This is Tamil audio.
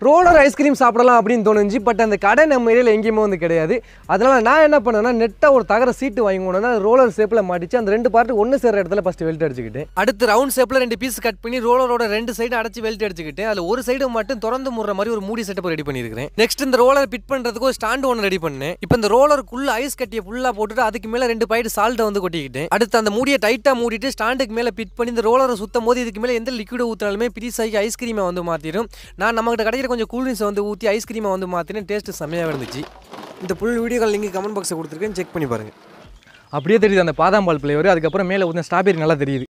ரோலர் ஐஸ்கிரீம் சாப்பிடலாம் அப்படின்னு தோணுச்சு பட் அந்த கடை நம்ம ஏரியாவில் எங்கேயுமே வந்து கிடையாது அதனால நான் என்ன பண்ணேன்னா நெட்டாக ஒரு தகர சீட்டு வாங்கி கொண்டு வந்து ரோலர் ஷேப்பில் மாட்டிச்சு அந்த ரெண்டு பார்ட்டு ஒன்று சேர்ற இடத்துல ஃபஸ்ட் வெல்ட் அடிச்சுக்கிட்டேன் அடுத்து ரவுண்ட் ஷேப்பில் ரெண்டு பீஸ் கட் பண்ணி ரோலரோட ரெண்டு சைடு அடைச்சு வெல்ட் அடிச்சுக்கிட்டு அதில் ஒரு சைடு மட்டும் திறந்து முடுற மாதிரி ஒரு மூடி செட்டப் ரெடி பண்ணியிருக்கிறேன் நெக்ஸ்ட் இந்த ரோலர் ஃபிட் பண்ணுறதுக்கு ஒரு ஸ்டாண்டு ஒன்று ரெடி பண்ணேன் இப்போ இந்த ரோலருக்குள்ள ஐஸ் கட்டியை ஃபுல்லாக போட்டுட்டு அதுக்கு மேலே ரெண்டு பாயிண்ட் சால்ட்டை வந்து கொட்டிக்கிட்டேன் அடுத்து அந்த மூடியை டைட்டாக மூடிட்டு ஸ்டாண்டுக்கு மேலே ஃபிட் பண்ணி இந்த ரோலரை சுத்தம் போது இதுக்கு மேலே எந்த லிக்விட் ஊற்றினாலுமே பீஸாகி ஐஸ்கிரீமை வந்து மாற்றிடும் நான் நம்மகிட்ட கிடைக்கிற கொஞ்சம் கூல்ட்ரிங்ஸை வந்து ஊற்றி ஐஸ்கிரீமை வந்து மாற்றினேன் டேஸ்ட்டு செம்மையாக இருந்துச்சு இந்த ஃபுல் வீடியோக்கள் லிங்க் கமெண்ட் பாக்ஸை கொடுத்துருக்கேன் செக் பண்ணி பாருங்கள் அப்படியே தெரியுது அந்த பாதாம் பால் ஃப்ளேவர் அதுக்கப்புறம் மேலே ஊற்றின ஸ்ட்ராபெரி நல்லா தெரியுது